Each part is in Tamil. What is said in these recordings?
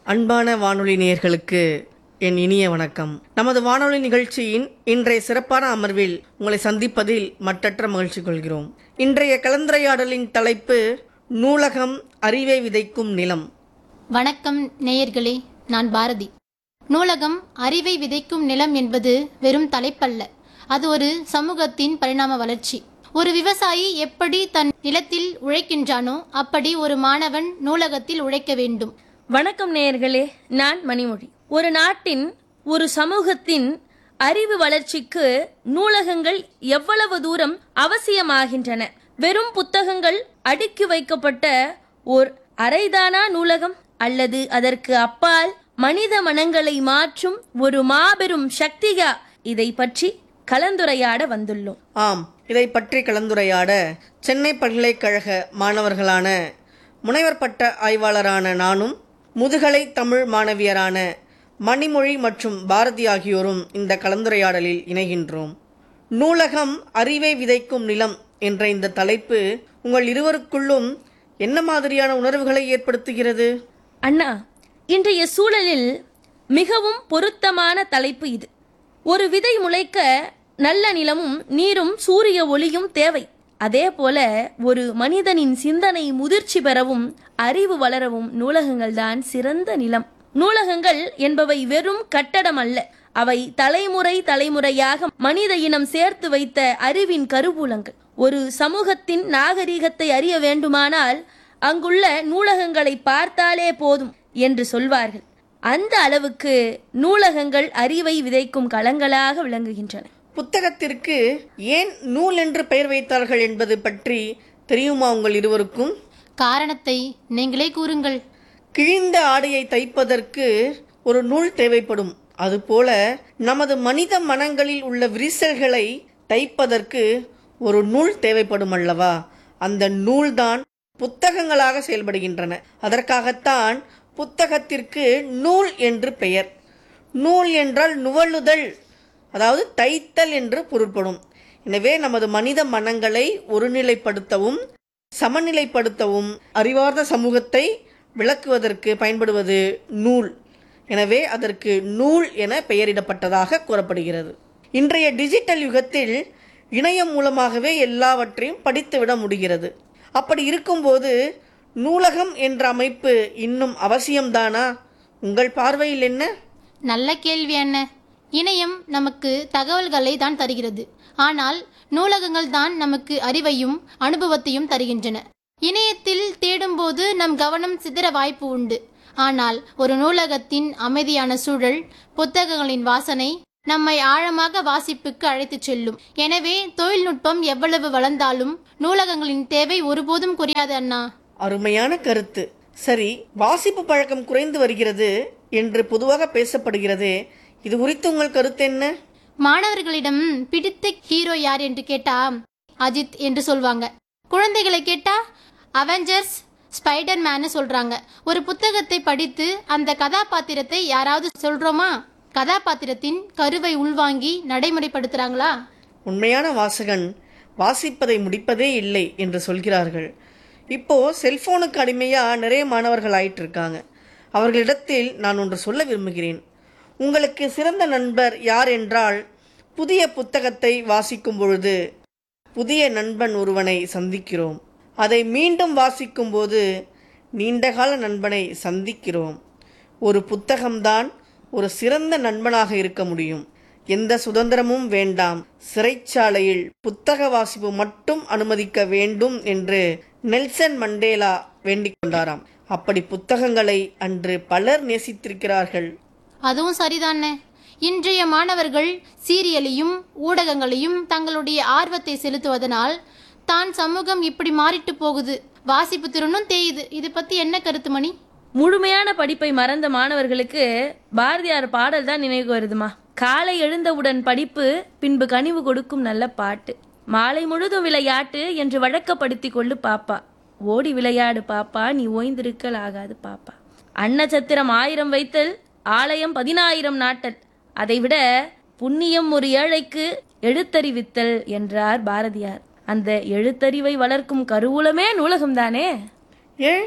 அன்பான வானொலி நேயர்களுக்கு என் இனிய வணக்கம் நமது வானொலி நிகழ்ச்சியின் இன்றைய சிறப்பான அமர்வில் உங்களை சந்திப்பதில் மட்டற்ற மகிழ்ச்சி கொள்கிறோம் இன்றைய கலந்துரையாடலின் தலைப்பு நூலகம் அறிவை விதைக்கும் நிலம் வணக்கம் நேயர்களே நான் பாரதி நூலகம் அறிவை விதைக்கும் நிலம் என்பது வெறும் தலைப்பல்ல அது ஒரு சமூகத்தின் பரிணாம வளர்ச்சி ஒரு விவசாயி எப்படி தன் நிலத்தில் உழைக்கின்றானோ அப்படி ஒரு மாணவன் நூலகத்தில் உழைக்க வேண்டும் வணக்கம் நேயர்களே நான் மணிமொழி ஒரு நாட்டின் ஒரு சமூகத்தின் அறிவு வளர்ச்சிக்கு நூலகங்கள் எவ்வளவு தூரம் அவசியமாகின்றன வெறும் புத்தகங்கள் அடுக்கி வைக்கப்பட்ட ஓர் அரைதானா நூலகம் அல்லது அதற்கு அப்பால் மனித மனங்களை மாற்றும் ஒரு மாபெரும் சக்தியா இதை பற்றி கலந்துரையாட வந்துள்ளோம் ஆம் இதை பற்றி கலந்துரையாட சென்னை பல்கலைக்கழக மாணவர்களான முனைவர் பட்ட ஆய்வாளரான நானும் முதுகலை தமிழ் மாணவியரான மணிமொழி மற்றும் பாரதி ஆகியோரும் இந்த கலந்துரையாடலில் இணைகின்றோம் நூலகம் அறிவை விதைக்கும் நிலம் என்ற இந்த தலைப்பு உங்கள் இருவருக்குள்ளும் என்ன மாதிரியான உணர்வுகளை ஏற்படுத்துகிறது அண்ணா இன்றைய சூழலில் மிகவும் பொருத்தமான தலைப்பு இது ஒரு விதை முளைக்க நல்ல நிலமும் நீரும் சூரிய ஒளியும் தேவை அதே போல ஒரு மனிதனின் சிந்தனை முதிர்ச்சி பெறவும் அறிவு வளரவும் நூலகங்கள் தான் சிறந்த நிலம் நூலகங்கள் என்பவை வெறும் கட்டடம் அல்ல அவை தலைமுறை தலைமுறையாக மனித இனம் சேர்த்து வைத்த அறிவின் கருவூலங்கள் ஒரு சமூகத்தின் நாகரிகத்தை அறிய வேண்டுமானால் அங்குள்ள நூலகங்களை பார்த்தாலே போதும் என்று சொல்வார்கள் அந்த அளவுக்கு நூலகங்கள் அறிவை விதைக்கும் களங்களாக விளங்குகின்றன புத்தகத்திற்கு ஏன் நூல் என்று பெயர் வைத்தார்கள் என்பது பற்றி தெரியுமா உங்கள் இருவருக்கும் காரணத்தை நீங்களே கூறுங்கள் கிழிந்த ஆடையை தைப்பதற்கு ஒரு நூல் தேவைப்படும் அதுபோல நமது மனித மனங்களில் உள்ள விரிசல்களை தைப்பதற்கு ஒரு நூல் தேவைப்படும் அல்லவா அந்த நூல்தான் புத்தகங்களாக செயல்படுகின்றன அதற்காகத்தான் புத்தகத்திற்கு நூல் என்று பெயர் நூல் என்றால் நுவலுதல் அதாவது தைத்தல் என்று பொருள்படும் எனவே நமது மனித மனங்களை ஒருநிலைப்படுத்தவும் சமநிலைப்படுத்தவும் அறிவார்ந்த சமூகத்தை விளக்குவதற்கு பயன்படுவது நூல் எனவே அதற்கு நூல் என பெயரிடப்பட்டதாக கூறப்படுகிறது இன்றைய டிஜிட்டல் யுகத்தில் இணையம் மூலமாகவே எல்லாவற்றையும் படித்துவிட முடிகிறது அப்படி இருக்கும்போது நூலகம் என்ற அமைப்பு இன்னும் அவசியம்தானா உங்கள் பார்வையில் என்ன நல்ல கேள்வி என்ன இணையம் நமக்கு தகவல்களை தான் தருகிறது ஆனால் நூலகங்கள் தான் நமக்கு அறிவையும் அனுபவத்தையும் தருகின்றன இணையத்தில் தேடும்போது நம் கவனம் சிதற வாய்ப்பு உண்டு ஆனால் ஒரு நூலகத்தின் அமைதியான சூழல் புத்தகங்களின் வாசனை நம்மை ஆழமாக வாசிப்புக்கு அழைத்துச் செல்லும் எனவே தொழில்நுட்பம் எவ்வளவு வளர்ந்தாலும் நூலகங்களின் தேவை ஒருபோதும் குறையாது அண்ணா அருமையான கருத்து சரி வாசிப்பு பழக்கம் குறைந்து வருகிறது என்று பொதுவாக பேசப்படுகிறது இது குறித்து உங்கள் கருத்து என்ன மாணவர்களிடம் பிடித்த ஹீரோ யார் என்று கேட்டா அஜித் என்று சொல்வாங்க குழந்தைகளை கேட்டா அவெஞ்சர்ஸ் ஸ்பைடர் மேன்னு சொல்றாங்க ஒரு புத்தகத்தை படித்து அந்த கதாபாத்திரத்தை யாராவது சொல்றோமா கதாபாத்திரத்தின் கருவை உள்வாங்கி நடைமுறைப்படுத்துறாங்களா உண்மையான வாசகன் வாசிப்பதை முடிப்பதே இல்லை என்று சொல்கிறார்கள் இப்போ செல்போனுக்கு அடிமையா நிறைய மாணவர்கள் ஆயிட்டு இருக்காங்க அவர்களிடத்தில் நான் ஒன்று சொல்ல விரும்புகிறேன் உங்களுக்கு சிறந்த நண்பர் யார் என்றால் புதிய புத்தகத்தை வாசிக்கும் பொழுது புதிய நண்பன் ஒருவனை சந்திக்கிறோம் அதை மீண்டும் வாசிக்கும்போது நீண்டகால நண்பனை சந்திக்கிறோம் ஒரு புத்தகம்தான் ஒரு சிறந்த நண்பனாக இருக்க முடியும் எந்த சுதந்திரமும் வேண்டாம் சிறைச்சாலையில் புத்தக வாசிப்பு மட்டும் அனுமதிக்க வேண்டும் என்று நெல்சன் மண்டேலா வேண்டிக் கொண்டாராம் அப்படி புத்தகங்களை அன்று பலர் நேசித்திருக்கிறார்கள் அதுவும் சரிதானே இன்றைய மாணவர்கள் சீரியலையும் ஊடகங்களையும் தங்களுடைய ஆர்வத்தை செலுத்துவதனால் தான் சமூகம் இப்படி மாறிட்டு போகுது வாசிப்பு திறனும் தேயுது இது பத்தி என்ன கருத்து மணி முழுமையான படிப்பை மறந்த மாணவர்களுக்கு பாரதியார் பாடல் தான் நினைவு வருதுமா காலை எழுந்தவுடன் படிப்பு பின்பு கனிவு கொடுக்கும் நல்ல பாட்டு மாலை முழுதும் விளையாட்டு என்று வழக்கப்படுத்தி கொள்ளு பாப்பா ஓடி விளையாடு பாப்பா நீ ஓய்ந்திருக்கல் ஆகாது பாப்பா அன்னச்சத்திரம் ஆயிரம் வைத்தல் ஆலயம் பதினாயிரம் நாட்டல் அதைவிட புண்ணியம் ஒரு ஏழைக்கு எழுத்தறிவித்தல் என்றார் பாரதியார் அந்த எழுத்தறிவை வளர்க்கும் கருவூலமே நூலகம்தானே ஏன்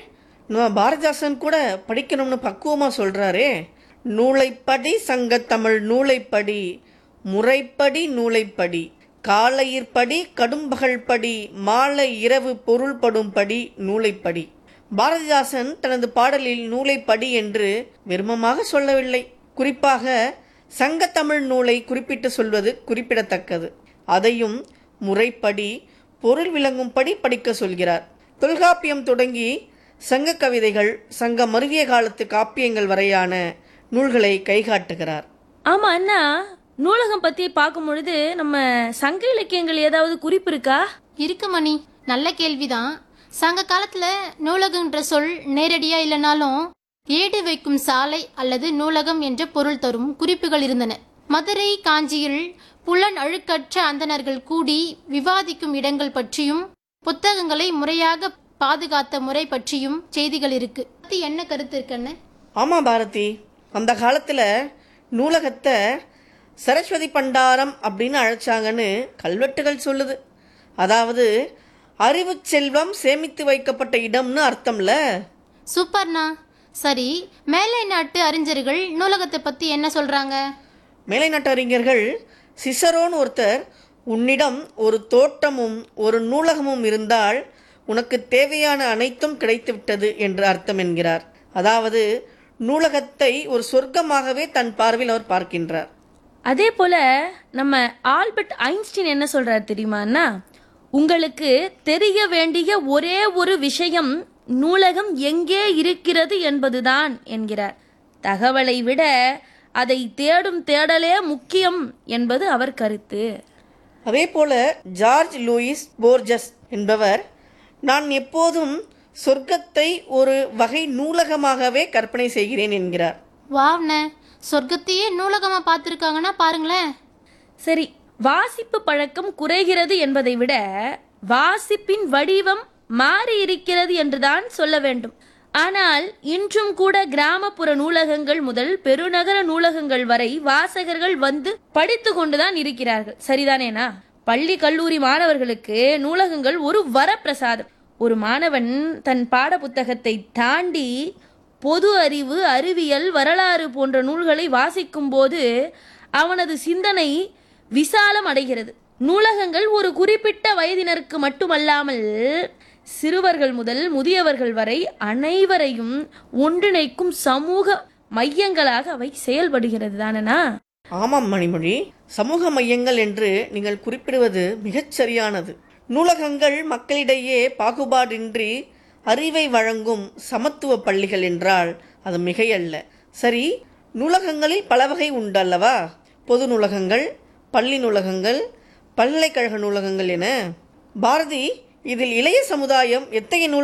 நம்ம பாரதிதாசன் கூட படிக்கணும்னு பக்குவமாக சொல்கிறாரே நூலைப்படி சங்கத்தமிழ் நூலைப்படி முறைப்படி நூலைப்படி காலையிற்படி கடும்பகல்படி மாலை இரவு பொருள்படும்படி நூலைப்படி பாரதிதாசன் தனது பாடலில் நூலைப்படி என்று விரும்பமாக சொல்லவில்லை குறிப்பாக சங்கத்தமிழ் நூலை குறிப்பிட்டு சொல்வது குறிப்பிடத்தக்கது அதையும் முறைப்படி பொருள் விளங்கும்படி படிக்க சொல்கிறார் தொல்காப்பியம் தொடங்கி சங்க கவிதைகள் சங்க மருவிய காலத்து காப்பியங்கள் வரையான நூல்களை கைகாட்டுகிறார் ஆமா அண்ணா நூலகம் பத்தி பார்க்கும் பொழுது நம்ம சங்க இலக்கியங்கள் ஏதாவது குறிப்பு இருக்கா இருக்கு மணி நல்ல கேள்விதான் சங்க காலத்துல நூலகன்ற சொல் நேரடியா இல்லைனாலும் ஏடு வைக்கும் சாலை அல்லது நூலகம் என்ற பொருள் தரும் குறிப்புகள் இருந்தன மதுரை காஞ்சியில் புலன் அழுக்கற்ற அந்தணர்கள் கூடி விவாதிக்கும் இடங்கள் பற்றியும் புத்தகங்களை முறையாக பாதுகாத்த முறை பற்றியும் செய்திகள் இருக்கு பத்தி என்ன கருத்து இருக்குன்னு ஆமாம் பாரதி அந்த காலத்தில் நூலகத்தை சரஸ்வதி பண்டாரம் அப்படின்னு அழைச்சாங்கன்னு கல்வெட்டுகள் சொல்லுது அதாவது அறிவு செல்வம் சேமித்து வைக்கப்பட்ட இடம்னு அர்த்தம்ல சூப்பர்ண்ணா சரி மேலை நாட்டு அறிஞர்கள் நூலகத்தை பத்தி என்ன சொல்றாங்க மேலை நாட்டு அறிஞர்கள் சிசரோன்னு ஒருத்தர் உன்னிடம் ஒரு தோட்டமும் ஒரு நூலகமும் இருந்தால் உனக்கு தேவையான அனைத்தும் கிடைத்துவிட்டது என்று அர்த்தம் என்கிறார் அதாவது நூலகத்தை ஒரு சொர்க்கமாகவே தன் பார்வையில் அவர் பார்க்கின்றார் அதே போல நம்ம ஆல்பர்ட் ஐன்ஸ்டீன் என்ன சொல்றாரு தெரியுமா அண்ணா உங்களுக்கு தெரிய வேண்டிய ஒரே ஒரு விஷயம் நூலகம் எங்கே இருக்கிறது என்பதுதான் என்கிறார் தகவலை விட அதை தேடும் தேடலே முக்கியம் என்பது அவர் கருத்து அதே போல ஜார்ஜ் லூயிஸ் போர்ஜஸ் என்பவர் நான் எப்போதும் சொர்க்கத்தை ஒரு வகை நூலகமாகவே கற்பனை செய்கிறேன் என்கிறார் வாவ்ண்ணே சொர்க்கத்தையே நூலகமா பார்த்துருக்காங்கன்னா பாருங்களேன் சரி வாசிப்பு பழக்கம் குறைகிறது என்பதை விட வாசிப்பின் வடிவம் மாறி இருக்கிறது என்றுதான் சொல்ல வேண்டும் ஆனால் இன்றும் கூட கிராமப்புற நூலகங்கள் முதல் பெருநகர நூலகங்கள் வரை வாசகர்கள் வந்து படித்து கொண்டுதான் இருக்கிறார்கள் சரிதானேனா பள்ளி கல்லூரி மாணவர்களுக்கு நூலகங்கள் ஒரு வரப்பிரசாதம் ஒரு மாணவன் தன் பாட புத்தகத்தை தாண்டி பொது அறிவு அறிவியல் வரலாறு போன்ற நூல்களை வாசிக்கும் போது அவனது சிந்தனை விசாலம் அடைகிறது நூலகங்கள் ஒரு குறிப்பிட்ட வயதினருக்கு மட்டுமல்லாமல் சிறுவர்கள் முதல் முதியவர்கள் வரை அனைவரையும் ஒன்றிணைக்கும் சமூக மையங்களாக அவை செயல்படுகிறது தானேனா ஆமாம் மணிமொழி சமூக மையங்கள் என்று நீங்கள் குறிப்பிடுவது மிகச் சரியானது நூலகங்கள் மக்களிடையே பாகுபாடின்றி அறிவை வழங்கும் சமத்துவ பள்ளிகள் என்றால் அது மிகையல்ல சரி நூலகங்களில் பல வகை உண்டல்லவா பொது நூலகங்கள் பள்ளி நூலகங்கள் பல்கலைக்கழக நூலகங்கள் என பாரதி இதில் இளைய சமுதாயம் எத்தகைய நூல்